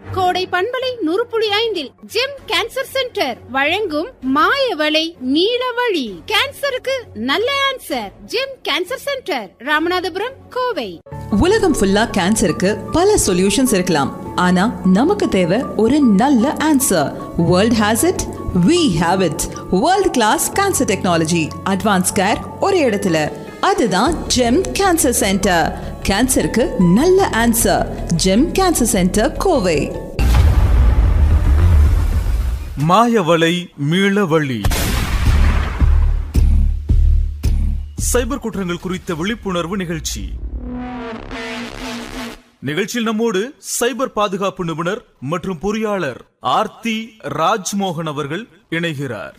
கோடை பண்பலை நுறுப்புளி ஐந்தில் ஜெம் கேன்சர் சென்டர் வழங்கும் மாயவளை நீலவழி கேன்சருக்கு நல்ல answer GEM cancer centre Ramanathapuram Kovai உலகம் ஃபுல்லா கேன்சருக்கு பல சொல்யூஷன்ஸ் இருக்கலாம் ஆனா நமக்கு தேவை ஒரு நல்ல answer world has it we have it world class cancer technology advance care ஒரு இடத்துல அதுதான் ஜெம் கேன்சர் சென்டர் கேன்சருக்கு நல்ல answer GEM cancer centre Kovai மாயவலை மீளவழி சைபர் குற்றங்கள் குறித்த விழிப்புணர்வு நிகழ்ச்சி நிகழ்ச்சியில் நம்மோடு சைபர் பாதுகாப்பு நிபுணர் மற்றும் பொறியாளர் ஆர்த்தி ராஜ்மோகன் அவர்கள் இணைகிறார்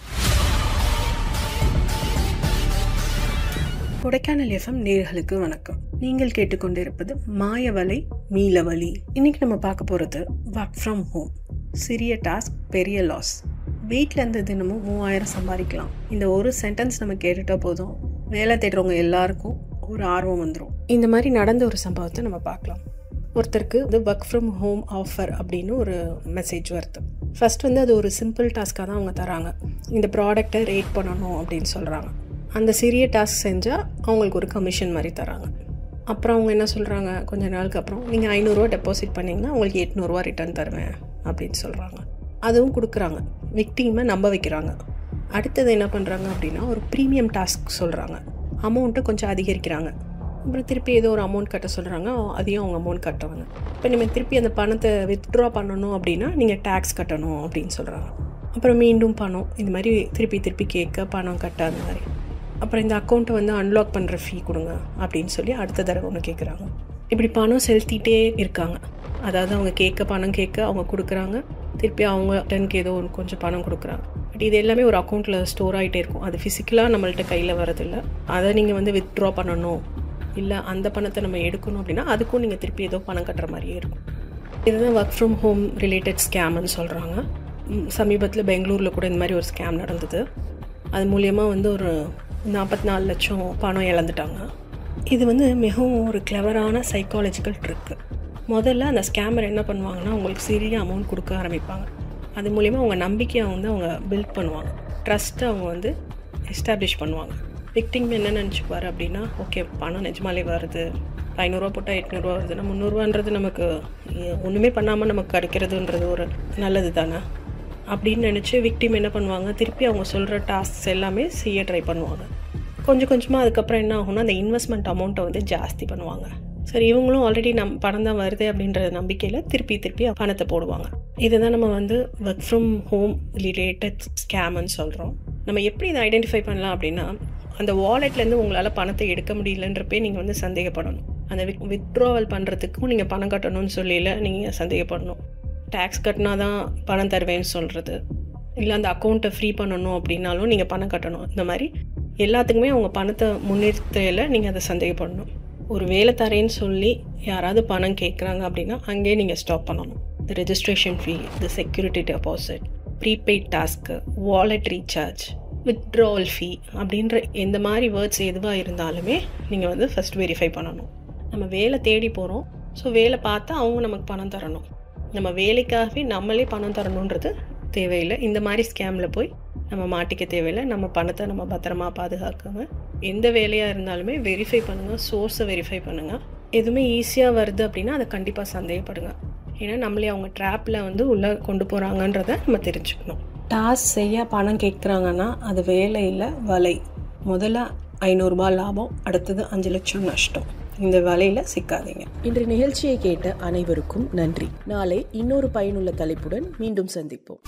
கொடைக்கானல் எஃப்எம் நேர்களுக்கு வணக்கம் நீங்கள் கேட்டுக்கொண்டிருப்பது மாயவலை மீளவழி இன்னைக்கு நம்ம பார்க்க போகிறது ஒர்க் ஃப்ரம் ஹோம் சிறிய டாஸ்க் பெரிய லாஸ் வீட்டில் இருந்து தினமும் மூவாயிரம் சம்பாதிக்கலாம் இந்த ஒரு சென்டென்ஸ் நம்ம கேட்டுட்டா போதும் வேலை தேடுறவங்க எல்லாருக்கும் ஒரு ஆர்வம் வந்துடும் இந்த மாதிரி நடந்த ஒரு சம்பவத்தை நம்ம பார்க்கலாம் ஒருத்தருக்கு இது ஒர்க் ஃப்ரம் ஹோம் ஆஃபர் அப்படின்னு ஒரு மெசேஜ் வருது ஃபர்ஸ்ட் வந்து அது ஒரு சிம்பிள் டாஸ்க்காக தான் அவங்க தராங்க இந்த ப்ராடக்டை ரேட் பண்ணணும் அப்படின்னு சொல்கிறாங்க அந்த சிறிய டாஸ்க் செஞ்சால் அவங்களுக்கு ஒரு கமிஷன் மாதிரி தராங்க அப்புறம் அவங்க என்ன சொல்கிறாங்க கொஞ்ச நாளுக்கு அப்புறம் நீங்கள் ஐநூறுரூவா டெபாசிட் பண்ணிங்கன்னா உங்களுக்கு எட்நூறுரூவா ரிட்டர்ன் தருவேன் அப்படின்னு சொல்கிறாங்க அதுவும் கொடுக்குறாங்க விக்டிமை நம்ப வைக்கிறாங்க அடுத்தது என்ன பண்ணுறாங்க அப்படின்னா ஒரு ப்ரீமியம் டாஸ்க் சொல்கிறாங்க அமௌண்ட்டை கொஞ்சம் அதிகரிக்கிறாங்க அப்புறம் திருப்பி ஏதோ ஒரு அமௌண்ட் கட்ட சொல்கிறாங்க அதையும் அவங்க அமௌண்ட் கட்டுவாங்க இப்போ நீங்கள் திருப்பி அந்த பணத்தை வித்ட்ரா பண்ணணும் அப்படின்னா நீங்கள் டேக்ஸ் கட்டணும் அப்படின்னு சொல்கிறாங்க அப்புறம் மீண்டும் பணம் இந்த மாதிரி திருப்பி திருப்பி கேட்க பணம் கட்ட அந்த மாதிரி அப்புறம் இந்த அக்கௌண்ட்டை வந்து அன்லாக் பண்ணுற ஃபீ கொடுங்க அப்படின்னு சொல்லி அடுத்த தடவை ஒன்று கேட்குறாங்க இப்படி பணம் செலுத்திட்டே இருக்காங்க அதாவது அவங்க கேட்க பணம் கேட்க அவங்க கொடுக்குறாங்க திருப்பி அவங்க டென்க்கு ஏதோ ஒரு கொஞ்சம் பணம் கொடுக்குறாங்க பட் இது எல்லாமே ஒரு அக்கௌண்ட்டில் ஸ்டோர் ஆகிட்டே இருக்கும் அது ஃபிசிக்கலாக நம்மள்ட்ட கையில் வரதில்ல அதை நீங்கள் வந்து வித்ட்ரா பண்ணணும் இல்லை அந்த பணத்தை நம்ம எடுக்கணும் அப்படின்னா அதுக்கும் நீங்கள் திருப்பி ஏதோ பணம் கட்டுற மாதிரியே இருக்கும் இதுதான் ஒர்க் ஃப்ரம் ஹோம் ரிலேட்டட் ஸ்கேம்னு சொல்கிறாங்க சமீபத்தில் பெங்களூரில் கூட இந்த மாதிரி ஒரு ஸ்கேம் நடந்தது அது மூலியமாக வந்து ஒரு நாற்பத்தி நாலு லட்சம் பணம் இழந்துட்டாங்க இது வந்து மிகவும் ஒரு கிளவரான சைக்காலஜிக்கல் ட்ரிக்கு முதல்ல அந்த ஸ்கேமர் என்ன பண்ணுவாங்கன்னா அவங்களுக்கு சிறிய அமௌண்ட் கொடுக்க ஆரம்பிப்பாங்க அது மூலிமா அவங்க நம்பிக்கையை வந்து அவங்க பில்ட் பண்ணுவாங்க ட்ரஸ்ட்டை அவங்க வந்து எஸ்டாப்ளிஷ் பண்ணுவாங்க விக்டிங் என்ன நினச்சிப்பார் அப்படின்னா ஓகே பணம் நிஜமாலே வருது ஐநூறுரூவா போட்டால் எட்நூறுரூவா வருதுன்னா முந்நூறுரூவான்றது நமக்கு ஒன்றுமே பண்ணாமல் நமக்கு கிடைக்கிறதுன்றது ஒரு நல்லது தானே அப்படின்னு நினச்சி விக்டிம் என்ன பண்ணுவாங்க திருப்பி அவங்க சொல்கிற டாஸ்க்ஸ் எல்லாமே செய்ய ட்ரை பண்ணுவாங்க கொஞ்சம் கொஞ்சமாக அதுக்கப்புறம் என்ன ஆகும்னா அந்த இன்வெஸ்ட்மெண்ட் அமௌண்ட்டை வந்து ஜாஸ்தி பண்ணுவாங்க சரி இவங்களும் ஆல்ரெடி நம் பணம் தான் வருது அப்படின்ற நம்பிக்கையில் திருப்பி திருப்பி பணத்தை போடுவாங்க இதுதான் நம்ம வந்து ஒர்க் ஃப்ரம் ஹோம் ரிலேட்டட் ஸ்கேம்னு சொல்கிறோம் நம்ம எப்படி இதை ஐடென்டிஃபை பண்ணலாம் அப்படின்னா அந்த வாலெட்லேருந்து உங்களால் பணத்தை எடுக்க முடியலன்றப்பே நீங்கள் வந்து சந்தேகப்படணும் அந்த வித் வித்ட்ராவல் பண்ணுறதுக்கும் நீங்கள் பணம் கட்டணும்னு சொல்லியில் நீங்கள் சந்தேகப்படணும் டேக்ஸ் கட்டினா தான் பணம் தருவேன்னு சொல்கிறது இல்லை அந்த அக்கௌண்ட்டை ஃப்ரீ பண்ணணும் அப்படின்னாலும் நீங்கள் பணம் கட்டணும் இந்த மாதிரி எல்லாத்துக்குமே அவங்க பணத்தை முன்னிறுத்தையில் நீங்கள் அதை சந்தேகப்படணும் ஒரு வேலை தரேன்னு சொல்லி யாராவது பணம் கேட்குறாங்க அப்படின்னா அங்கேயே நீங்கள் ஸ்டாப் பண்ணணும் இந்த ரெஜிஸ்ட்ரேஷன் ஃபீ இந்த செக்யூரிட்டி டெபாசிட் ப்ரீபெய்ட் டாஸ்க்கு வாலெட் ரீசார்ஜ் வித்ட்ராவல் ஃபீ அப்படின்ற எந்த மாதிரி வேர்ட்ஸ் எதுவாக இருந்தாலுமே நீங்கள் வந்து ஃபஸ்ட் வெரிஃபை பண்ணணும் நம்ம வேலை தேடி போகிறோம் ஸோ வேலை பார்த்தா அவங்க நமக்கு பணம் தரணும் நம்ம வேலைக்காகவே நம்மளே பணம் தரணுன்றது தேவையில்லை இந்த மாதிரி ஸ்கேமில் போய் நம்ம மாட்டிக்க தேவையில்லை நம்ம பணத்தை நம்ம பத்திரமா பாதுகாக்காம எந்த வேலையாக இருந்தாலுமே வெரிஃபை பண்ணுங்கள் சோர்ஸை வெரிஃபை பண்ணுங்கள் எதுவுமே ஈஸியாக வருது அப்படின்னா அதை கண்டிப்பாக சந்தேகப்படுங்க ஏன்னா நம்மளே அவங்க ட்ராப்பில் வந்து உள்ளே கொண்டு போகிறாங்கன்றத நம்ம தெரிஞ்சுக்கணும் டாஸ்க் செய்ய பணம் கேட்குறாங்கன்னா அது வேலை இல்லை வலை முதல்ல ஐநூறுரூபா லாபம் அடுத்தது அஞ்சு லட்சம் நஷ்டம் இந்த வலையில் சிக்காதீங்க இன்று நிகழ்ச்சியை கேட்ட அனைவருக்கும் நன்றி நாளை இன்னொரு பயனுள்ள தலைப்புடன் மீண்டும் சந்திப்போம்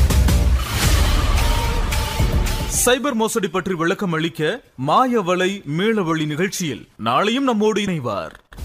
சைபர் மோசடி பற்றி விளக்கம் அளிக்க மாயவலை மீளவழி நிகழ்ச்சியில் நாளையும் நம்மோடு இணைவார்